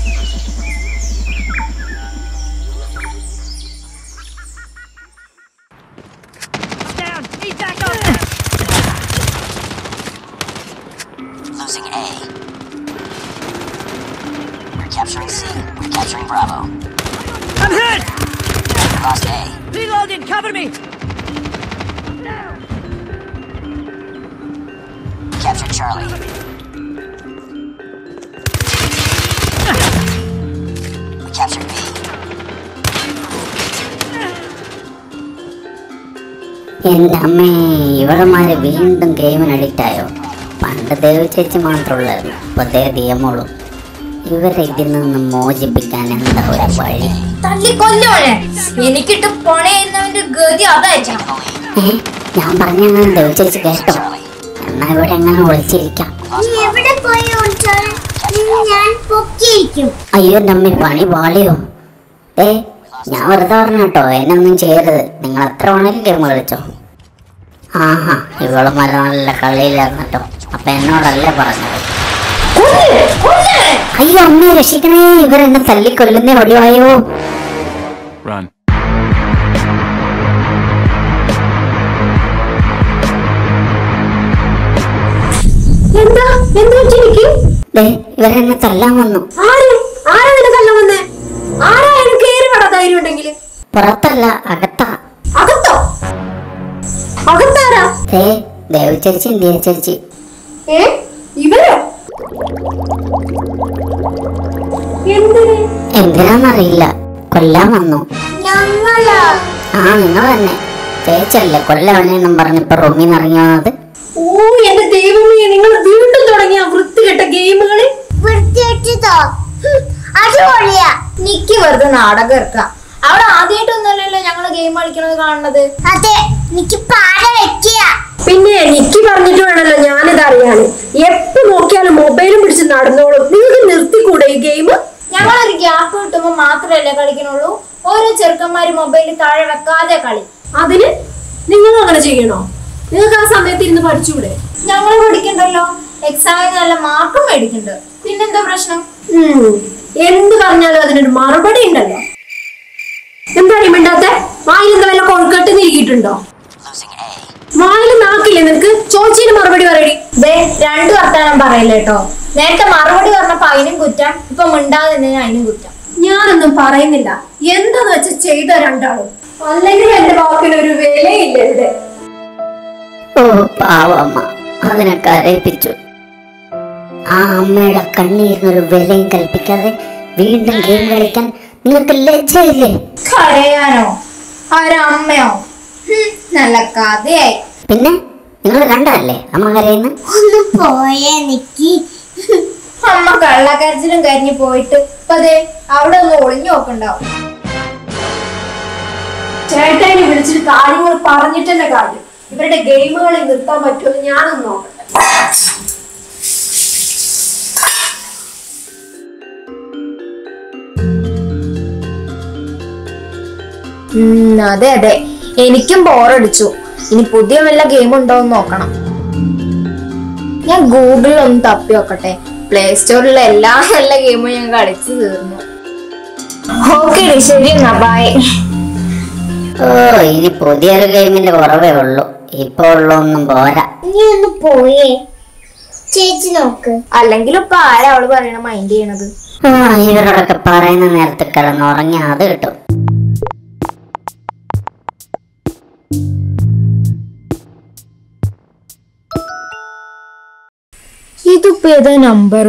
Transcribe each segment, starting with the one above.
Down! He's back up! Losing A. We're capturing C. We're capturing Bravo. I'm hit! Lost A. Reloading! Cover me! Captured Charlie. We captured B. എൻ്റെ അമ്മേ ഇവളമാര് വീണ്ടും ഗെയിമിന് addict ആയോ പണ്ട് ദേവി ചേച്ചി മാത്രമുള്ളായിരുന്നു ഇപ്പൊ ദേ ദിയമോളും ഇവരെ ഇതിൽ നിന്ന് മോചിപ്പിക്കാൻ എന്താ ഒരു വഴി തല്ലി കൊല്ലോനെ എനിക്കിട്ട് പണയുന്നവന്റെ ഗതി അതായിരിക്കണം ഏ ഞാൻ പറഞ്ഞങ്ങനെ ദേവി ചേച്ചി കേട്ടോ എന്നാ ഇവിടെ എങ്ങനെ ഒളിച്ചിരിക്കാം നീ എവിടെ പോയി ഒളിച്ചാൽ ഞാൻ പൊക്കിയിരിക്കും അയ്യോ എൻ്റെ അമ്മ പണി പാളിയോ ഏ ഞാൻ വെറുതെ പറഞ്ഞ കേട്ടോ എന്നെ ഒന്നും ചെയ്യരുത് നിങ്ങൾ എത്ര വേണേലും ഗെയിം കളിച്ചോ ആഹാ ഇവളുമാരെ നല്ല കളിയിലായിരുന്നു കേട്ടോ അപ്പൊ എന്നോടല്ല പറഞ്ഞത് അയ്യോ അമ്മയെ രക്ഷിക്കണേ ഇവരെന്നെ തല്ലിക്കൊല്ലുന്നേ ഒടിവായോ Run. എന്താ എന്താ എനിക്ക് ദേ ഇവരെന്നെ തല്ലാൻ വന്നു ആര് ആരാ നിന്നെ തല്ല വന്നേ ആരാ എനിക്ക് കയറി വേണം ധൈര്യം ഉണ്ടെങ്കിൽ പുറത്തല്ല അകത്താ അകത്തോ അകത്താരാ ദേ ദേവി ചേച്ചി ഇന്ത്യ ചേച്ചി ഏ ഇവരോ എന്തിന് എന്തിനാന്നറിയില്ല കൊല്ലാൻ വന്നു ഞങ്ങളാ ആ നിങ്ങൾ തന്നെ ചേച്ചല്ലേ കൊല്ലവനെന്നും പറഞ്ഞപ്പോ റൂമിൽ നിന്ന് ഇറങ്ങി വന്നത് ഓ എന്റെ ദൈവമേ നിങ്ങൾ വീണ്ടും തുടങ്ങിയ വൃത്തികെട്ട ഗെയിമുകള് വൃത്തിയിട്ടതോ ഹും, അടിപൊളിയാ നിക്ക് വെറുതെ നാടകം ഇറക്കാം അവിടെ ആദ്യമായിട്ടൊന്നുമല്ലല്ലോ ഞങ്ങള് ഗെയിം കളിക്കണത് കാണുന്നത് അതെ എനിക്ക് പാര വെക്കുക പിന്നെ നിക്ക് പറഞ്ഞിട്ട് വേണല്ലോ ഞാനിത് അറിയാന് എപ്പോ നോക്കിയാലും മൊബൈലും പിടിച്ച് നടന്നോളും നിങ്ങൾക്ക് നിർത്തിക്കൂടെ ഈ ഗെയിം ഞങ്ങളൊരു ഗ്യാപ്പ് കിട്ടുമ്പോ മാത്രമല്ലേ കളിക്കണുള്ളൂ ഓരോ ചെറുക്കന്മാര് മൊബൈൽ താഴെ വെക്കാതെ കളി അതിന് നിങ്ങൾ അങ്ങനെ ചെയ്യണോ നിങ്ങൾക്ക് ആ സമയത്ത് ഇരുന്ന് പഠിച്ചൂടെ ഞങ്ങൾ പഠിക്കണ്ടല്ലോ എക്സാമിന് നല്ല മാർക്കും മേടിക്കണ്ട് പിന്നെന്താ പ്രശ്നം എന്ത് പറഞ്ഞാലും അതിനൊരു മറുപടി ഉണ്ടല്ലോ എന്താണ് മിണ്ടാത്തെ വായിൽ എന്താ വല്ല കൊഴുക്കട്ട് നീക്കിയിട്ടുണ്ടോ Losing A. വായിൽ നാക്കില്ലേ നിനക്ക് ചോദിച്ചതിന് മറുപടി പറയടി ദേ രണ്ടു വർത്താനം പറയില്ല കേട്ടോ നേരത്തെ മറുപടി പറഞ്ഞപ്പോ അതിനും കുറ്റം ഇപ്പൊ മിണ്ടാതെ അതിനും കുറ്റം ഞാനൊന്നും പറയുന്നില്ല എന്താന്ന് വെച്ച് ചെയ്ത രണ്ടാളും അല്ലെങ്കിൽ എന്റെ വാക്കിന് ഒരു വിലയില്ല ഇവിടെ ഓ പാവമ്മ അതിനെ കരയിപ്പിച്ചു ആ അമ്മയുടെ കണ്ണീരിനൊരു വിലയും കൽപ്പിക്കാതെ വീണ്ടും ഗെയിം കളിക്കാൻ നിങ്ങൾക്ക് ലജ്ജയില്ലേ കരയാനോ ഒരമ്മയോ ഹും, നല്ല കഥയായി പിന്നെ നിങ്ങൾ കണ്ടതല്ലേ അമ്മ കരയുന്ന ഒന്ന് പോയേ നിക്കി അമ്മ കള്ളക്കരച്ചിലും കരിഞ്ഞു പോയിട്ട് ഇപ്പൊ ദേ അവിടെ ഒന്ന് ഒളിഞ്ഞു നോക്കണ്ടാവും ചേട്ടനെ വിളിച്ചിട്ട് കാര്യങ്ങൾ പറഞ്ഞിട്ടെന്നെ കാര്യം ഇവരുടെ ഗെയിമുകളിൽ നിർത്താൻ പറ്റുമോ ഞാനൊന്ന് നോക്കട്ടെ ഉം, അതെ അതെ എനിക്കും ബോറടിച്ചു ഇനി പുതിയ വല്ല ഗെയിം ഉണ്ടോ എന്ന് നോക്കണം ഞാൻ ഗൂഗിളിൽ ഒന്ന് തപ്പി നോക്കട്ടെ പ്ലേ സ്റ്റോറിലുള്ള എല്ലാ നല്ല ഗെയിമും ഞാൻ കളിച്ചു തീർന്നു ഓക്കെ ശരി എന്നാ ബൈ ഓ ഇനി പുതിയൊരു ഗെയിമിന്റെ കുറവേ ഉള്ളൂ ഇപ്പൊ ഉള്ളൊന്നും പോരാ നീ ഒന്ന് പോയേ ചേച്ചി നോക്ക് അല്ലെങ്കിൽ ഇപ്പൊ ആരാ അവള് പറയണ മൈൻഡ് ചെയ്യണത് ആ ഇവരോടൊക്കെ പറയുന്ന നേരത്ത് കിടന്നുറങ്ങി അത് കിട്ടും ഇതിപ്പോ ഏതാ നമ്പർ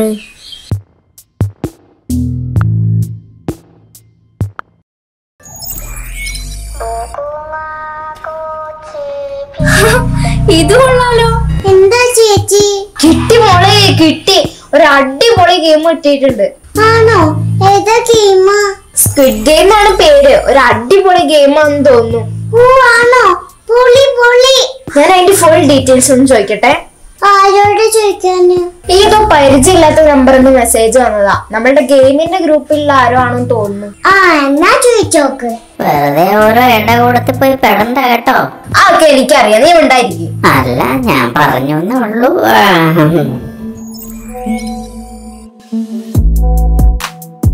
ഇത് കൊള്ളാലോ എന്താ ചേച്ചി കിട്ടി മോളെ കിട്ടി ഒരു അടിപൊളി ഗെയിം കിട്ടിയിട്ടുണ്ട് ആണോ ഏതാ ഗെയിമാ സ്ക്വിഡ് ഗെയിം ആണ് പേര് ഒരു അടിപൊളി ഗെയിം ആണെന്ന് തോന്നുന്നു ഓ ആണോ പൊളി പൊളി ഞാൻ അതിന്റെ ഫുൾ ഡീറ്റെയിൽസ് ഒന്ന് ചോദിക്കട്ടെ ആരോട് ചോദിക്കാന് ഏതോ പരിചയമില്ലാത്ത നമ്പറിൽ നിന്ന് മെസ്സേജ് വന്നതാ നമ്മളുടെ ഗെയിമിന്റെ ഗ്രൂപ്പിലുള്ള ആരോ ആണെന്ന് തോന്നുന്നു ആ എന്നാ ചോദിച്ചോക്ക് വെറുതെ ഓരോ ഇട കൊടുത്ത് പോയി പെടണ്ട കേട്ടോ ആ ഒക്കെ എനിക്കറിയാം നീ ഉണ്ടായിരിക്കും അല്ല ഞാൻ പറഞ്ഞു എന്നേ ഉള്ളൂ ആ,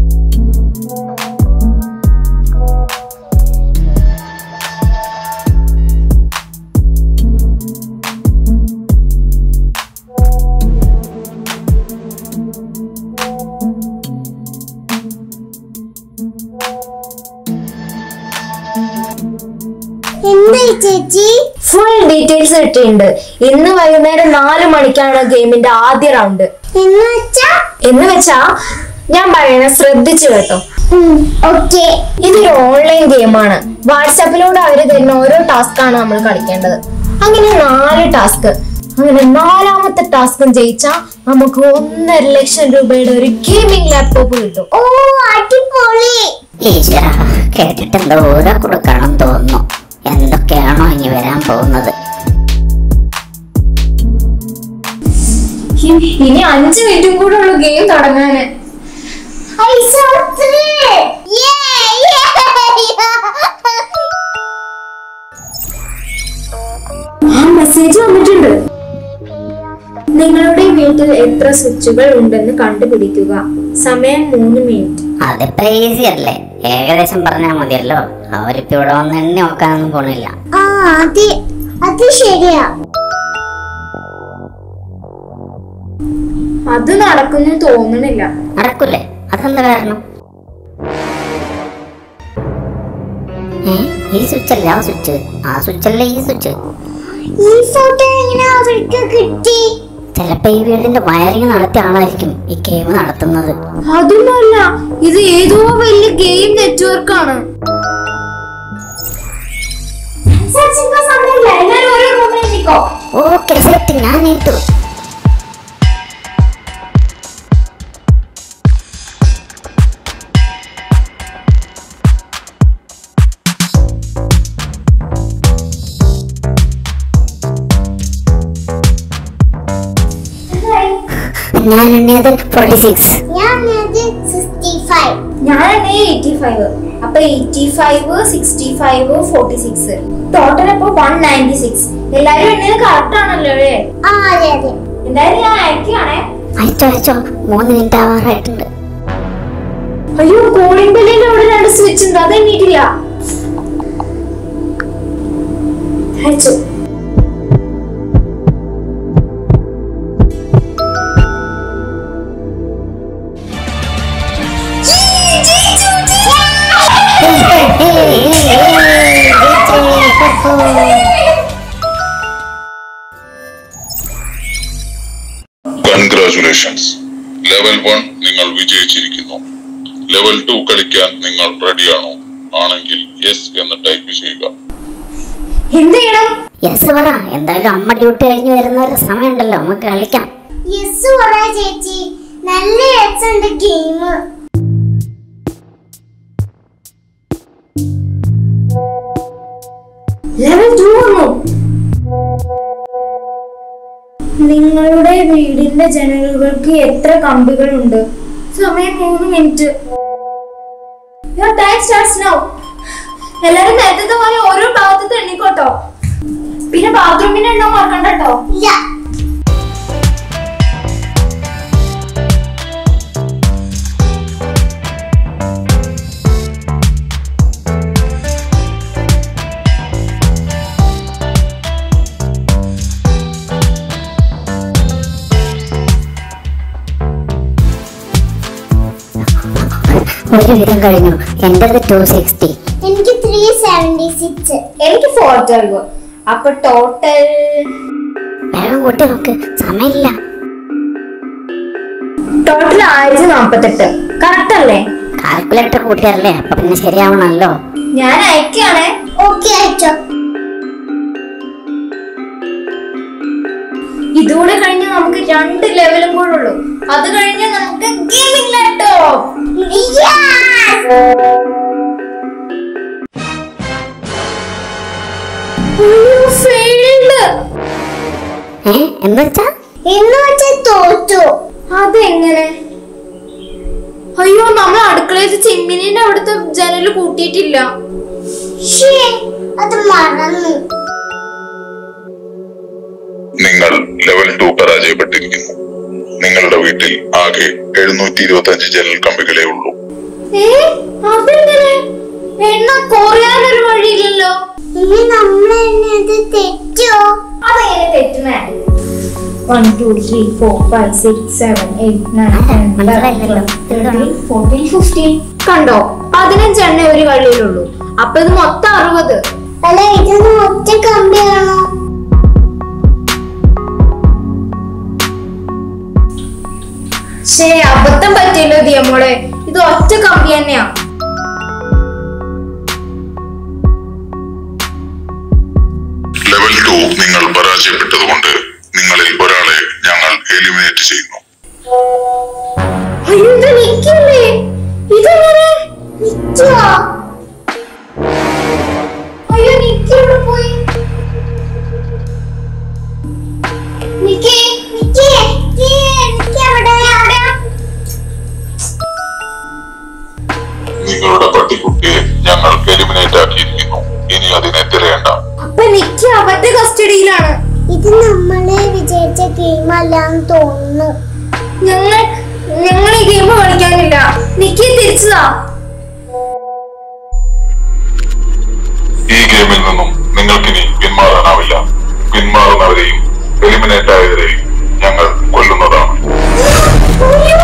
എന്തായി ചേച്ചി ഫുൾ ഡീറ്റെയിൽസ് കിട്ടിയിട്ടുണ്ട് ഇന്ന് വൈകുന്നേരം നാല് മണിക്കാണ് ഗെയിമിന്റെ ആദ്യ റൗണ്ട് എന്ന് വെച്ചാ എന്ന് വെച്ചാ ഞാൻ പറയണ ശ്രദ്ധിച്ചു കേട്ടോ ഓക്കെ ഇതൊരു ഓൺലൈൻ ഗെയിമാണ് വാട്സാപ്പിലൂടെ അവര് തരുന്ന ഓരോ ടാസ്ക് ആണ് നമ്മൾ കളിക്കേണ്ടത് അങ്ങനെ നാല് ടാസ്ക് അങ്ങനെ നാലാമത്തെ ടാസ്കും ജയിച്ചാ നമുക്ക് ഒന്നര ലക്ഷം രൂപയുടെ ഒരു ഗെയിമിംഗ് ലാപ്ടോപ്പ് കിട്ടും ഓ അടിപൊളി ഈശ്വര കേട്ടിട്ട് എന്തോ ഊര കൊടുക്കണം തോന്നുന്നു എന്തൊക്കെയാണോ ഇനി വരാൻ പോകുന്നത് ഇനി- ഇനി അഞ്ച് മിനിറ്റും കൂടെ ഉള്ളു ഗെയിം തുടങ്ങാന് ഐ സോ ത്രിൽ ആ മെസ്സേജ് വന്നിട്ടുണ്ട് നിങ്ങളുടെ വീട്ടിൽ എത്ര സ്വിച്ചുകൾ ഉണ്ടെന്ന് കണ്ടുപിടിക്കുക സമയം മൂന്ന് മിനിറ്റ് അതിപ്പോ ഈസി അല്ലേ ഏകദേശം പറഞ്ഞാൽ മതിയല്ലോ അവരിപ്പോ ഇവിടെ വന്ന് എണ്ണി നോക്കാനൊന്നും പോണില്ല ആ അത് അത് ശരിയാ അത് നടക്കുന്നു തോന്നുന്നില്ല നടക്കൂലേ അതെന്താ കാരണം ഏ ഈ സ്വിച്ച് അല്ല ആ സ്വിച്ച് ആ സ്വിച്ച് അല്ല ഈ സ്വിച്ച് ഈ ഫോട്ടോ എങ്ങനെ അവർക്ക് കിട്ടി ചിലപ്പോ ഈ വീടിന്റെ വയറിങ് നടത്തിയ ആളായിരിക്കും ഈ ഗെയിം നടത്തുന്നത് അതൊന്നുമല്ല ഇത് ഏതോ വലിയ ഗെയിം നെറ്റ്വർക്ക് ആണ് ഓക്കെ സെറ്റ് ഞാൻ ഏറ്റു ഞാൻ എണ്ണിയത് ഫോർട്ടി സിക്സ് ഞാൻ അത് സിക്സ്റ്റി ഫൈവ് ഞാൻ എയ്റ്റി ഫൈവ് അപ്പൊ eighty five sixty five forty six total അപ്പൊ വൺ നയൻറ്റി സിക്സ് എല്ലാരും എണ്ണയിൽ കറക്റ്റ് ആണല്ലോ അല്ലേ ആ അതെ അതെ എന്തായാലും ഞാൻ അയക്കുകയാണേ അയച്ചോ അയച്ചോ മൂന്ന് മിനിറ്റ് ആവാറായിട്ടുണ്ട് അയ്യോ കോളിംഗ് ബെല്ലിന്റെ അവിടെ രണ്ട് സ്വിച്ച് ഉണ്ട് അത് എണ്ണീട്ടില്ല അയച്ചു കൺഗ്രാചുലേഷൻസ് ലെവൽ വൺ നിങ്ങൾ വിജയിച്ചിരിക്കുന്നു ലെവൽ ടു കളിക്കാൻ നിങ്ങൾ റെഡിയാണോ ആണെങ്കിൽ യെസ് എന്ന് ടൈപ്പ് ചെയ്യുക എന്ത് ചെയ്യണം യെസ് പറ എന്തായാലും അമ്മ ഡ്യൂട്ടി കഴിഞ്ഞ് വരുന്ന ഒരു സമയമുണ്ടല്ലോ നമുക്ക് കളിക്കാം യെസ് പറ ചേച്ചി നല്ല രസമുണ്ട് ഗെയിം ലെവൽ ടു വന്നു നിങ്ങളുടെ വീടിന്റെ ജനലുകൾക്ക് എത്ര കമ്പികളുണ്ട് സമയം മൂന്ന് minute Your time starts now. എല്ലാരും നേരത്തെ പോലെ ഓരോ ഭാഗത്ത് എണ്ണിക്കോട്ടോ പിന്നെ ബാത്റൂമിന്റെ എണ്ണം മറക്കണ്ട കേട്ടോ ഇല്ല ഒരു വിധം കഴിഞ്ഞു എന്റേത് ടു സിക്സ്റ്റി എനിക്ക് ത്രീ സെവൻറ്റി സിക്സ് എനിക്ക് ഫോർ ട്വൽവ് അപ്പൊ ടോട്ടൽ വേഗം കൂട്ടി നോക്ക് സമയമില്ല ടോട്ടൽ ആയിരത്തി നാപ്പത്തെട്ട് കറക്റ്റ് അല്ലേ കാൽക്കുലേറ്റർ കൂട്ടിയല്ലേ അപ്പൊ പിന്നെ ശരിയാവണല്ലോ ഞാൻ അയക്കുകയാണേ ഓക്കെ അയച്ചോ ഇതുകൂടെ കഴിഞ്ഞ് നമുക്ക് രണ്ട് ലെവലും കൂടെ ഉള്ളൂ അത് കഴിഞ്ഞ് നമുക്ക് ഗെയിമിംഗ് ലാപ്ടോപ്പ് ഏ എന്ന് വെച്ചാ എന്ന് വെച്ചാൽ തോറ്റു അതെങ്ങനെ അയ്യോ നമ്മൾ അടുക്കളയിൽ ചിമ്മിനിന്റെ അവിടുത്തെ ജനല് കൂട്ടിയിട്ടില്ല ഷേ അത് മറന്നു നിങ്ങൾ ലെവൽ ടു പരാജയപ്പെട്ടിരിക്കുന്നു നിങ്ങളുടെ വീട്ടിൽ ആകെ എഴുന്നൂറ്റി ഇരുപത്തി അഞ്ച് ജനൽ കമ്പികളേ ഉള്ളൂ ഏ അതെങ്ങനെ എണ്ണ കുറയാനൊരു വഴിയില്ലല്ലോ ഇനി നമ്മൾ തന്നെ അത് തെറ്റോ അതെങ്ങനെ തെറ്റുന്നേ one two three four five six seven eight nine ten മനസ്സിലായില്ലല്ലോ. തേർട്ടീൻ ഫോർട്ടീൻ ഫിഫ്റ്റീൻ കണ്ടോ പതിനഞ്ചെണ്ണ ഒരു കളിയിലുള്ളൂ അപ്പൊ ഇത് മൊത്തം അറുപത് അല്ല ഇതൊന്നും ഒറ്റ കമ്പിയാണോ ശേ അബദ്ധം പറ്റിയല്ലോ ദിയ മോളെ ഇത് ഒറ്റ കമ്പി തന്നെയാ ലെവൽ ടു നിങ്ങൾ പരാജയപ്പെട്ടതുകൊണ്ട് നിങ്ങളിൽ ഒരാളെ ഞങ്ങൾ എലിമിനേറ്റ് ചെയ്യുന്നു അയ്യോ ഇത് നിക്കല്ലേ ഇതെങ്ങനെ നിക്കോ അയ്യോ നിക്കി ഇവിടെ പോയി നിക്കേ നിക്കേ നിക്കേ നിക്കേ അവിടെ അവിടെ നിങ്ങളുടെ പട്ടിക്കുട്ടിയെ ഞങ്ങൾ എലിമിനേറ്റ് ആക്കിയിരിക്കുന്നു ഇനി അതിനെ തിരയേണ്ട അപ്പൊ നിക്കി അവന്റെ കസ്റ്റഡിയിലാണ് ഇത് നമ്മളെ വിജയിച്ച ഗെയിം അല്ലാന്ന് തോന്നുന്നു ഞങ്ങൾ ഞങ്ങൾ ഈ ഗെയിം കളിക്കാനില്ല നിക്കി തിരിച്ചതാ ഈ ഗെയിമിൽ നിന്നും നിങ്ങൾക്കിനി പിന്മാറാനാവില്ല പിന്മാറുന്നവരെയും എലിമിനേറ്റ് ആയവരെയും ഞങ്ങൾ കൊല്ലുന്നതാണ് അയ്യോ